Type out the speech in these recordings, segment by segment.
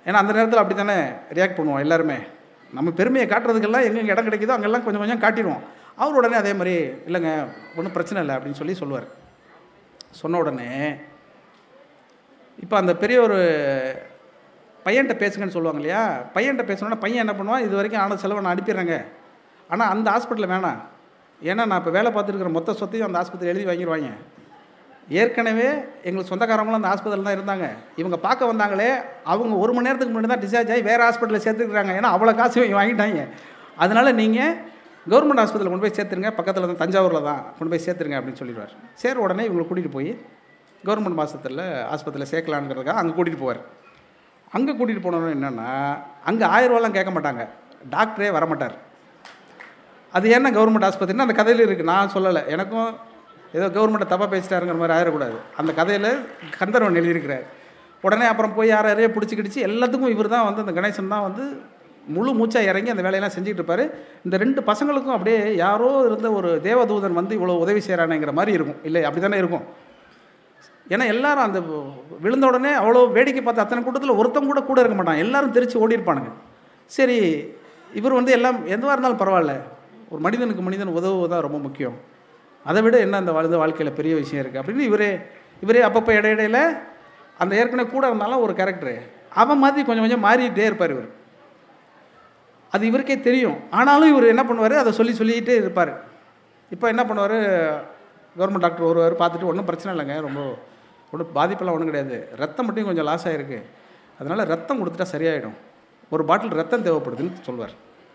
ஏன்னா அந்த நேரத்தில் அப்படி தானே ரியாக்ட் பண்ணுவோம் எல்லாருமே நம்ம பெருமையை காட்டுறதுக்கெல்லாம் எங்கெங்கே இடம் கிடைக்குதோ அங்கெல்லாம் கொஞ்சம் கொஞ்சம் காட்டிடுவோம் அவர் உடனே அதே மாதிரி இல்லைங்க ஒன்றும் பிரச்சனை இல்லை அப்படின்னு சொல்லி சொல்லுவார் சொன்ன உடனே இப்போ அந்த பெரிய ஒரு பையன்கிட்ட பேசுங்கன்னு சொல்லுவாங்க இல்லையா பையன்கிட்ட பேசணுன்னா பையன் என்ன பண்ணுவான் இது வரைக்கும் ஆன செலவை நான் அனுப்பிடுறேங்க ஆனால் அந்த ஹாஸ்பிட்டலில் வேணாம் ஏன்னா நான் இப்போ வேலை பார்த்துருக்கிற மொத்த சொத்தையும் அந்த ஆஸ்பத்திரி எழுதி வாங்கிடுவாங்க ஏற்கனவே எங்களுக்கு சொந்தக்காரங்களும் அந்த ஹாஸ்பிட்டலில் தான் இருந்தாங்க இவங்க பார்க்க வந்தாங்களே அவங்க ஒரு மணி நேரத்துக்கு முன்னாடி தான் டிஸ்சார்ஜ் ஆகி வேறு ஹாஸ்பிட்டலில் சேர்த்துக்கிறாங்க ஏன்னா அவ்வளோ காசு இவங்க வாங்கிட்டாங்க அதனால் நீங்கள் கவர்மெண்ட் ஹாஸ்பிட்டலில் கொண்டு போய் சேர்த்துருங்க பக்கத்தில் தான் தஞ்சாவூரில் தான் கொண்டு போய் சேர்த்துருங்க அப்படின்னு சொல்லிடுவார் சரி உடனே இவங்களை கூட்டிகிட்டு போய் கவர்மெண்ட் மாசத்தில் ஆஸ்பத்திரியில் சேர்க்கலாங்கிறதுக்காக அங்கே கூட்டிகிட்டு போவார் அங்கே கூட்டிகிட்டு போனோன்னு என்னென்னா அங்கே ஆயிரரூவாலாம் கேட்க மாட்டாங்க டாக்டரே வரமாட்டார் அது என்ன கவர்மெண்ட் ஆஸ்பத்திரினா அந்த கதையில் இருக்குது நான் சொல்லலை எனக்கும் ஏதோ கவர்மெண்ட்டை தப்பாக பேசிட்டாருங்கிற மாதிரி ஆயிடக்கூடாது அந்த கதையில் கந்தர்வன் எழுதியிருக்கிறார் உடனே அப்புறம் போய் யார் யாரையோ பிடிச்சிக்கிடுச்சு எல்லாத்துக்கும் இவர் தான் வந்து அந்த கணேசன் தான் வந்து முழு மூச்சாக இறங்கி அந்த வேலையெல்லாம் செஞ்சுட்டு இருப்பார் இந்த ரெண்டு பசங்களுக்கும் அப்படியே யாரோ இருந்த ஒரு தேவதூதன் வந்து இவ்வளோ உதவி செய்கிறானேங்கிற மாதிரி இருக்கும் இல்லை அப்படி தானே இருக்கும் ஏன்னா எல்லாரும் அந்த விழுந்த உடனே அவ்வளோ வேடிக்கை பார்த்து அத்தனை கூட்டத்தில் ஒருத்தன் கூட கூட இருக்க மாட்டான் எல்லாரும் தெரிச்சு ஓடி இருப்பானுங்க சரி இவர் வந்து எல்லாம் எதுவாக இருந்தாலும் பரவாயில்ல ஒரு மனிதனுக்கு மனிதன் உதவுவதான் ரொம்ப முக்கியம் அதை விட என்ன அந்த வாழ்ந்த வாழ்க்கையில் பெரிய விஷயம் இருக்குது அப்படின்னு இவரே இவரே அப்பப்போ இடையிடையில் அந்த ஏற்கனவே கூட இருந்தாலும் ஒரு கேரக்டரு அவன் மாதிரி கொஞ்சம் கொஞ்சம் மாறிட்டே இருப்பார் இவர் அது இவருக்கே தெரியும் ஆனாலும் இவர் என்ன பண்ணுவார் அதை சொல்லி சொல்லிக்கிட்டே இருப்பார் இப்போ என்ன பண்ணுவார் கவர்மெண்ட் டாக்டர் ஒருவர் பார்த்துட்டு ஒன்றும் பிரச்சனை இல்லைங்க ரொம்ப ஒன்றும் பாதிப்பெல்லாம் ஒன்றும் கிடையாது ரத்தம் மட்டும் கொஞ்சம் லாஸ் ஆகிருக்கு அதனால் ரத்தம் கொடுத்துட்டா சரியாயிடும் ஒரு பாட்டில் ரத்தம் தேவைப்படுதுன்னு சொல்வார்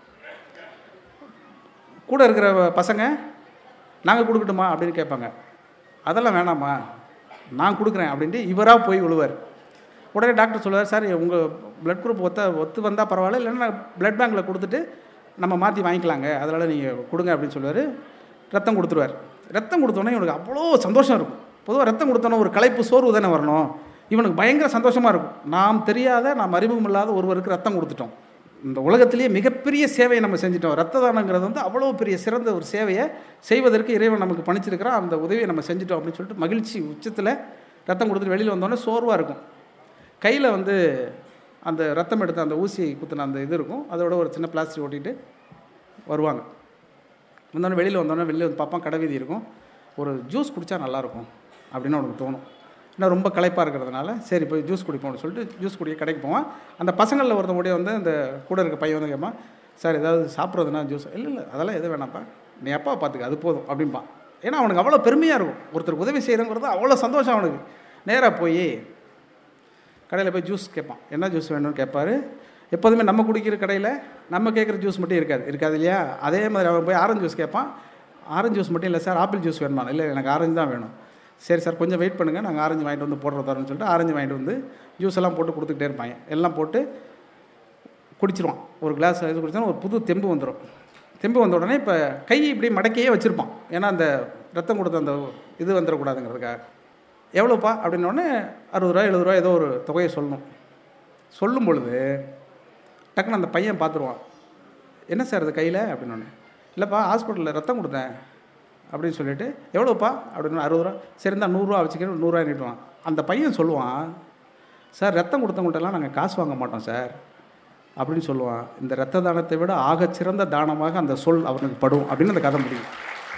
கூட இருக்கிற பசங்க நாங்கள் கொடுக்கட்டுமா அப்படின்னு கேட்பாங்க அதெல்லாம் வேணாம்மா நான் கொடுக்குறேன் அப்படின்ட்டு இவராக போய் விழுவார் உடனே டாக்டர் சொல்லுவார் சார் உங்கள் பிளட் குரூப் ஒத்த ஒத்து வந்தால் பரவாயில்ல இல்லைன்னா பிளட் பேங்க்கில் கொடுத்துட்டு நம்ம மாற்றி வாங்கிக்கலாங்க அதனால் நீங்கள் கொடுங்க அப்படின்னு சொல்லுவார் ரத்தம் கொடுத்துருவார் ரத்தம் கொடுத்தோன்னே இவனுக்கு அவ்வளோ சந்தோஷம் இருக்கும் பொதுவாக ரத்தம் கொடுத்தோன்னே ஒரு களைப்பு சோர்வு தானே வரணும் இவனுக்கு பயங்கர சந்தோஷமாக இருக்கும் நாம் தெரியாத நாம் அறிமுகம் இல்லாத ஒருவருக்கு ரத்தம் கொடுத்துட்டோம் இந்த உலகத்திலேயே மிகப்பெரிய சேவையை நம்ம செஞ்சிட்டோம் ரத்த தானங்கிறது வந்து அவ்வளோ பெரிய சிறந்த ஒரு சேவையை செய்வதற்கு இறைவன் நமக்கு பணிச்சிருக்கிறான் அந்த உதவியை நம்ம செஞ்சிட்டோம் அப்படின்னு சொல்லிட்டு மகிழ்ச்சி உச்சத்தில் ரத்தம் கொடுத்துட்டு வெளியில் வந்தோடனே சோர்வாக இருக்கும் கையில் வந்து அந்த ரத்தம் எடுத்த அந்த ஊசி குத்தின அந்த இது இருக்கும் அதோட ஒரு சின்ன பிளாஸ்டிக் ஓட்டிட்டு வருவாங்க வந்தோடனே வெளியில் வந்தோடனே வெளியில் வந்து பார்ப்பான் கடை வீதி இருக்கும் ஒரு ஜூஸ் குடித்தா நல்லாயிருக்கும் அப்படின்னு அவனுக்கு தோணும் ஏன்னா ரொம்ப களைப்பாக இருக்கிறதுனால சரி போய் ஜூஸ் குடிப்போம்னு சொல்லிட்டு ஜூஸ் குடிக்க கடைக்கு போவான் அந்த பசங்களில் ஒருத்தன் ஓடி வந்து அந்த கூட இருக்க பையன் வந்து கேட்பான் சார் ஏதாவது சாப்பிட்றதுனா ஜூஸ் இல்லை இல்லை அதெல்லாம் எதுவும் வேணாம்ப்பா நீ அப்பா பார்த்துக்க அது போதும் அப்படிம்பான் ஏன்னா அவனுக்கு அவ்வளோ பெருமையாக இருக்கும் ஒருத்தர் உதவி செய்கிறங்கிறது அவ்வளோ சந்தோஷம் அவனுக்கு நேராக போய் கடையில் போய் ஜூஸ் கேட்பான் என்ன ஜூஸ் வேணும்னு கேட்பாரு எப்போதுமே நம்ம குடிக்கிற கடையில் நம்ம கேட்குற ஜூஸ் மட்டும் இருக்காது இருக்காது இல்லையா அதே மாதிரி அவன் போய் ஆரஞ்சு ஜூஸ் கேட்பான் ஆரஞ்சு ஜூஸ் மட்டும் இல்லை சார் ஆப்பிள் ஜூஸ் வேணுமா இல்லை எனக்கு ஆரஞ்சு தான் வேணும் சரி சார் கொஞ்சம் வெயிட் பண்ணுங்கள் நாங்கள் ஆரஞ்சு வாங்கிட்டு வந்து போடுற தரோன்னு சொல்லிட்டு ஆரஞ்சு வாங்கிட்டு வந்து ஜூஸ் எல்லாம் போட்டு கொடுத்துக்கிட்டே இருப்பாங்க எல்லாம் போட்டு குடிச்சிருவான் ஒரு கிளாஸ் இது குடிச்சோன்னா ஒரு புது தெம்பு வந்துடும் தெம்பு வந்த உடனே இப்போ கை இப்படி மடக்கியே வச்சுருப்பான் ஏன்னா அந்த ரத்தம் கொடுத்த அந்த இது வந்துடக்கூடாதுங்கிறதுக்காக எவ்வளோப்பா அப்படின்னோடனே அறுபது ரூபா எழுபது ரூபா ஏதோ ஒரு தொகையை சொல்லணும் சொல்லும் பொழுது டக்குன்னு அந்த பையன் பார்த்துருவான் என்ன சார் அது கையில் அப்படின்னோடனே இல்லைப்பா ஹாஸ்பிட்டலில் ரத்தம் கொடுத்தேன் அப்படின்னு சொல்லிட்டு எவ்வளோப்பா அப்படின்னு அறுபது ரூபா சரி இருந்தால் நூறுரூவா வச்சுக்கிறேன் நூறுரூவா நீட்டுவான் அந்த பையன் சொல்லுவான் சார் ரத்தம் கொடுத்தவங்கள்ட்டலாம் நாங்கள் காசு வாங்க மாட்டோம் சார் அப்படின்னு சொல்லுவான் இந்த ரத்த தானத்தை விட ஆகச்சிறந்த தானமாக அந்த சொல் அவனுக்கு படும் அப்படின்னு அந்த கதை முடியும்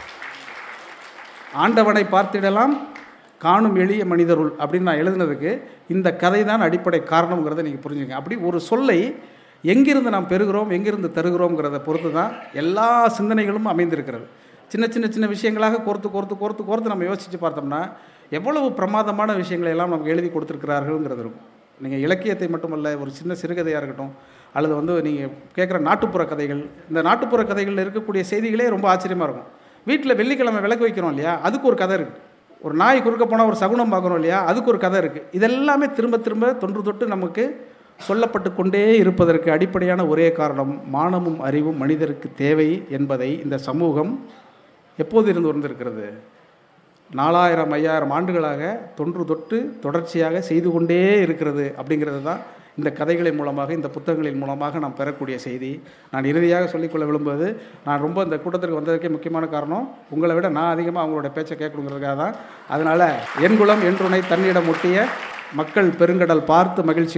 ஆண்டவனை பார்த்திடலாம் காணும் எளிய மனிதருள் அப்படின்னு நான் எழுதுனதுக்கு இந்த கதை தான் அடிப்படை காரணங்கிறத நீங்கள் புரிஞ்சுங்க அப்படி ஒரு சொல்லை எங்கிருந்து நாம் பெறுகிறோம் எங்கிருந்து தருகிறோங்கிறத பொறுத்து தான் எல்லா சிந்தனைகளும் அமைந்திருக்கிறது சின்ன சின்ன சின்ன விஷயங்களாக கோர்த்து கோர்த்து கோர்த்து கோர்த்து நம்ம யோசித்து பார்த்தோம்னா எவ்வளவு பிரமாதமான விஷயங்களை எல்லாம் நமக்கு எழுதி கொடுத்துருக்கிறார்கள்ங்கிறது இருக்கும் நீங்கள் இலக்கியத்தை மட்டுமல்ல ஒரு சின்ன சிறுகதையாக இருக்கட்டும் அல்லது வந்து நீங்கள் கேட்குற நாட்டுப்புற கதைகள் இந்த நாட்டுப்புற கதைகளில் இருக்கக்கூடிய செய்திகளே ரொம்ப ஆச்சரியமாக இருக்கும் வீட்டில் வெள்ளிக்கிழமை விளக்கு வைக்கிறோம் இல்லையா அதுக்கு ஒரு கதை இருக்குது ஒரு நாய் குறுக்க போனால் ஒரு சகுனம் பார்க்குறோம் இல்லையா அதுக்கு ஒரு கதை இருக்குது இதெல்லாமே திரும்ப திரும்ப தொன்று தொட்டு நமக்கு சொல்லப்பட்டு கொண்டே இருப்பதற்கு அடிப்படையான ஒரே காரணம் மானமும் அறிவும் மனிதருக்கு தேவை என்பதை இந்த சமூகம் எப்போது இருந்து வந்திருக்கிறது நாலாயிரம் ஐயாயிரம் ஆண்டுகளாக தொன்று தொட்டு தொடர்ச்சியாக செய்து கொண்டே இருக்கிறது அப்படிங்கிறது தான் இந்த கதைகளின் மூலமாக இந்த புத்தகங்களின் மூலமாக நாம் பெறக்கூடிய செய்தி நான் இறுதியாக சொல்லிக்கொள்ள விரும்புவது நான் ரொம்ப இந்த கூட்டத்திற்கு வந்ததற்கே முக்கியமான காரணம் உங்களை விட நான் அதிகமாக அவங்களோட பேச்சை கேட்கணுங்கிறதுக்காக தான் அதனால் என் குலம் என்றுனை தன்னிடம் ஒட்டிய மக்கள் பெருங்கடல் பார்த்து மகிழ்ச்சி